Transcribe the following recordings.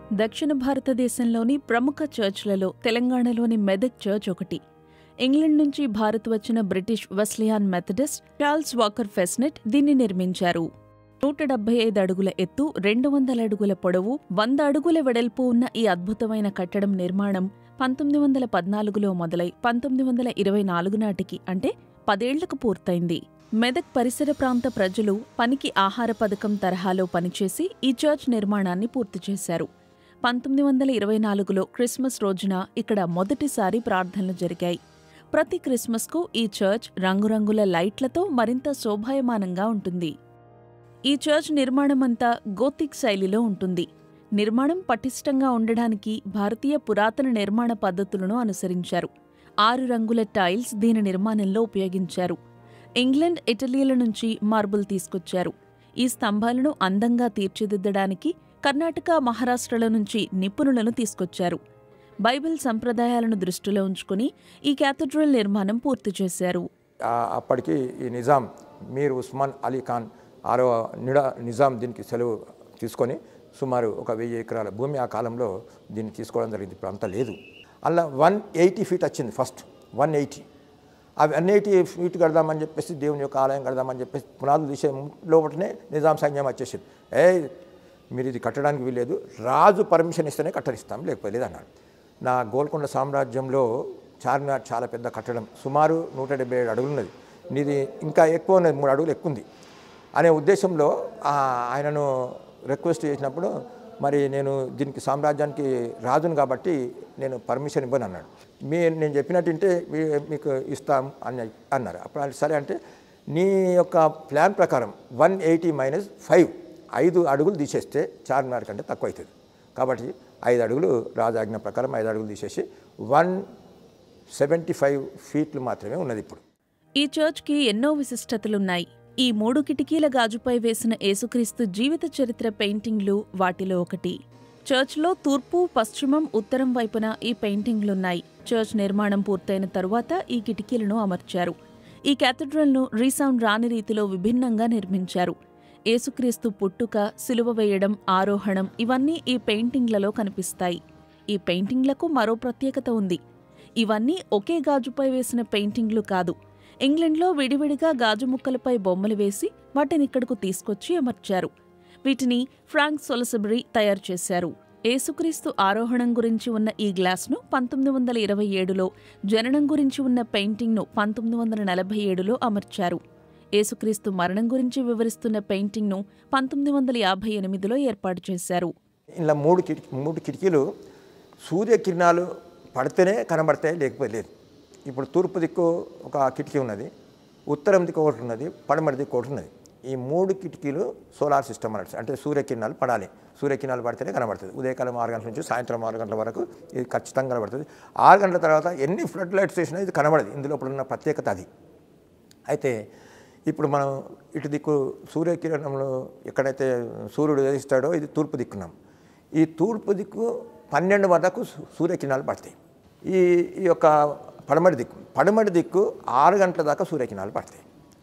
దక్షిణ భారతదేశంలోని ప్రముఖ చర్చ్లలో తెలంగాణలోని మెదక్ చర్చ్ ఒకటి ఇంగ్లండ్ నుంచి భారత్ వచ్చిన British Wesleyan Methodist Charles Walker Posnett దీన్ని నిర్మించారు నూట డెబ్బై ఐదు అడుగుల ఎత్తు రెండు వందల అడుగుల పొడవు వంద అడుగుల వెడల్పు ఉన్న ఈ అద్భుతమైన కట్టడం నిర్మాణం పంతొమ్మిది వందల పద్నాలుగులో మొదలై పంతొమ్మిది వందల ఇరవై నాలుగు నాటికి అంటే పదేళ్లకు పూర్తయింది మెదక్ పరిసర ప్రాంత ప్రజలు పనికి ఆహార పథకం తరహాలో పనిచేసి ఈ చర్చ్ నిర్మాణాన్ని పూర్తి చేశారు పంతొమ్మిది వందల ఇరవై నాలుగులో క్రిస్మస్ రోజున ఇక్కడ మొదటిసారి ప్రార్థనలు జరిగాయి ప్రతి క్రిస్మస్కు ఈ చర్చ్ రంగురంగుల లైట్లతో మరింత శోభాయమానంగా ఉంటుంది ఈ చర్చ్ నిర్మాణమంతా గోతిక్ శైలిలో ఉంటుంది నిర్మాణం పటిష్టంగా ఉండడానికి భారతీయ పురాతన నిర్మాణ పద్ధతులను అనుసరించారు ఆరు రంగుల టైల్స్ దీని నిర్మాణంలో ఉపయోగించారు ఇంగ్లండ్ ఇటలీల నుంచి మార్బుల్ తీసుకొచ్చారు ఈ స్తంభాలను అందంగా తీర్చిదిద్దడానికి కర్ణాటక మహారాష్ట్రల నుంచి నిపుణులను తీసుకొచ్చారు బైబిల్ సంప్రదాయాలను దృష్టిలో ఉంచుకుని ఈ క్యాథడ్రల్ నిర్మాణం పూర్తి చేశారు ఆ- అప్పటికి ఈ నిజాం మీర్ ఉస్మాన్ అలీ ఖాన్ ఆరవ నిడా నిజాం దీనికి సెలవు తీసుకొని సుమారు ఒక వెయ్యి ఎకరాల భూమి ఆ కాలంలో దీన్ని తీసుకోవడం జరిగింది ఇప్పుడు అంత లేదు అలా వన్ ఎయిటీ ఫీట్ వచ్చింది ఫస్ట్ వన్ ఎయిటీ ఆ వన్ ఎయిటీ ఫీట్ కడదామని చెప్పేసి దేవుని యొక్క ఆలయం కడదామని చెప్పేసి పునాదులు తీసే లోపలనే నిజాం సైన్యం వచ్చేసింది ఏ మీరు ఇది కట్టడానికి వీల్లేదు రాజు పర్మిషన్ ఇస్తేనే కట్టనిస్తాం లేకపోతే లేదన్నాడు నా గోల్కొండ సామ్రాజ్యంలో చార్మినార్ చాలా పెద్ద కట్టడం సుమారు నూట డెబ్బై ఏడు అడుగులు ఉన్నది నీది ఇంకా ఎక్కువ ఉన్నది మూడు అడుగులు ఎక్కువ ఉంది అనే ఉద్దేశంలో ఆ, ఆయనను రిక్వెస్ట్ చేసినప్పుడు మరి నేను దీనికి సామ్రాజ్యానికి రాజును కాబట్టి నేను పర్మిషన్ ఇవ్వను అన్నాడు మీ నేను చెప్పినట్టుంటే మీ- మీకు ఇస్తాం అని అన్నారు అప్పుడు ఆయన సరే అంటే నీ యొక్క ప్లాన్ ప్రకారం వన్ ఎయిటీ మైనస్ ఫైవ్ ఐదు అడుగులు తీసేస్తే చార్మినార్ కంటే తక్కువ అవుతుంది కాబట్టి ఐదు అడుగులు రాజాజ్ఞ ప్రకారం ఐదు అడుగులు తీసేసి వన్ సెవెంటీ ఫైవ్ ఫీట్లు మాత్రమే ఉన్నది ఇప్పుడు ఈ చర్చ్కి ఎన్నో విశిష్టతలున్నాయి ఈ మూడు కిటికీల గాజుపై వేసిన యేసుక్రీస్తు జీవిత చరిత్ర పెయింటింగ్లు వాటిలో ఒకటి చర్చ్లో తూర్పు పశ్చిమం ఉత్తరం వైపున ఈ పెయింటింగ్లున్నాయి చర్చ్ నిర్మాణం పూర్తయిన తరువాత ఈ కిటికీలను అమర్చారు ఈ క్యాథడ్రల్ను రీసౌండ్ రాని రీతిలో విభిన్నంగా నిర్మించారు యేసుక్రీస్తు పుట్టుక సిలువ వేయడం ఆరోహణం ఇవన్నీ ఈ పెయింటింగ్లలో కనిపిస్తాయి ఈ పెయింటింగ్లకు మరో ప్రత్యేకత ఉంది ఇవన్నీ ఒకే గాజుపై వేసిన పెయింటింగ్లు కాదు ఇంగ్లండ్లో విడివిడిగా గాజు ముక్కలపై బొమ్మలు వేసి వాటిని ఇక్కడకు తీసుకొచ్చి అమర్చారు వీటిని ఫ్రాంక్ సొలసబరీ తయారు చేశారు ఏసుక్రీస్తు ఆరోహణం గురించి ఉన్న ఈ గ్లాస్ను పంతొమ్మిది వందల ఇరవై ఏడులో జననం గురించి ఉన్న పెయింటింగ్ను పంతొమ్మిది వందల నలభై ఏడులో అమర్చారు ఏసుక్రీస్తు మరణం గురించి వివరిస్తున్న పెయింటింగ్ను పంతొమ్మిది వందల యాభై ఎనిమిదిలో ఏర్పాటు చేశారు ఇలా మూడు కిటికీ మూడు కిటికీలు సూర్యకిరణాలు పడితేనే కనబడతాయి లేకపోతే లేదు ఇప్పుడు తూర్పు దిక్కు ఒక కిటికీ ఉన్నది ఉత్తరం దిక్కు ఒకటి ఉన్నది పడమటి దిక్కు ఒకటి ఉన్నది ఈ మూడు కిటికీలు సోలార్ సిస్టమ్ అన్నట్టు అంటే సూర్యకిరణాలు పడాలి సూర్యకిరణాలు పడితేనే కనబడుతుంది ఉదయకాలం ఆరు గంటల నుంచి సాయంత్రం ఆరు గంటల వరకు ఇది ఖచ్చితంగా కనబడుతుంది ఆరు గంటల తర్వాత ఎన్ని ఫ్లడ్ లైట్స్ వేసినా ఇది కనబడదు ఇందులో ఉన్న ప్రత్యేకత అది అయితే ఇప్పుడు మనం ఇటు దిక్కు సూర్యకిరణంలో ఎక్కడైతే సూర్యుడు ఉదయిస్తాడో ఇది తూర్పు దిక్కున్నాం ఈ తూర్పు దిక్కు పన్నెండు వరకు సూ- సూర్యకిరణాలు పడతాయి ఈ ఈ యొక్క పడమటి దిక్కు పడమటి దిక్కు ఆరు గంటల దాకా సూర్యకిరణాలు పడతాయి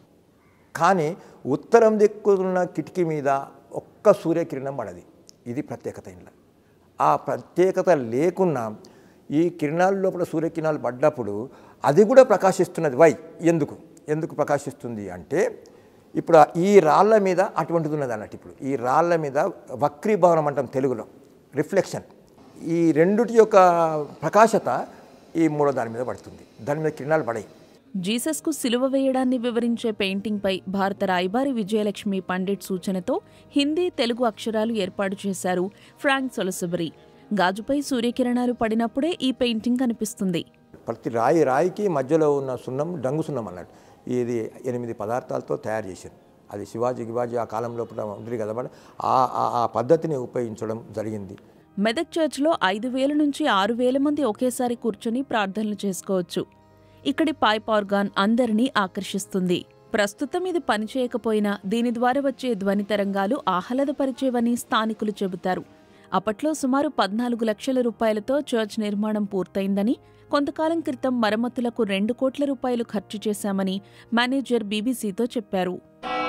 కానీ ఉత్తరం దిక్కున్న కిటికీ మీద ఒక్క సూర్యకిరణం పడది ఇది ప్రత్యేకత ఇంట్లో ఆ ప్రత్యేకత లేకున్నా ఈ కిరణాల లోపల సూర్యకిరణాలు పడ్డప్పుడు అది కూడా ప్రకాశిస్తున్నది వై ఎందుకు ఎందుకు ప్రకాశిస్తుంది అంటే ఇప్పుడు ఆ- ఈ రాళ్ళ మీద అటువంటిది ఉన్నది అన్నట్టు ఇప్పుడు ఈ రాళ్ళ మీద వక్రీభవనం అంటాం తెలుగులో రిఫ్లెక్షన్ ఈ రెండుటి యొక్క ప్రకాశత ఈ మూడో దాని మీద పడుతుంది దాని మీద కిరణాలు పడాయి జీసస్కు సిలువ వేయడాన్ని వివరించే పెయింటింగ్పై భారత రాయబారి విజయలక్ష్మి పండిట్ సూచనతో హిందీ తెలుగు అక్షరాలు ఏర్పాటు చేశారు ఫ్రాంక్ సొలసబరీ గాజుపై సూర్యకిరణాలు పడినప్పుడే ఈ పెయింటింగ్ కనిపిస్తుంది ప్రతి రాయి రాయికి మధ్యలో ఉన్న సున్నం డంగు సున్నం అన్నట్టు ఇది ఎనిమిది పదార్థాలతో తయారు చేశారు అది శివాజీ గివాజీ ఆ కాలంలో ఉంటుంది కదా మరి ఆ ఆ- ఆ పద్ధతిని ఉపయోగించడం జరిగింది మెదక్ చర్చ్లో ఐదు వేల నుంచి ఆరు వేల మంది ఒకేసారి కూర్చొని ప్రార్థనలు చేసుకోవచ్చు ఇక్కడి పైప్ ఆర్గాన్ అందరినీ ఆకర్షిస్తుంది ప్రస్తుతం ఇది పనిచేయకపోయినా దీని ద్వారా వచ్చే ధ్వని తరంగాలు ఆహ్లాదపరిచేవని స్థానికులు చెబుతారు అప్పట్లో సుమారు పద్నాలుగు లక్షల రూపాయలతో చర్చ్ నిర్మాణం పూర్తయిందని కొంతకాలం క్రితం మరమ్మతులకు రెండు కోట్ల రూపాయలు ఖర్చు చేశామని మేనేజర్ బీబీసీతో చెప్పారు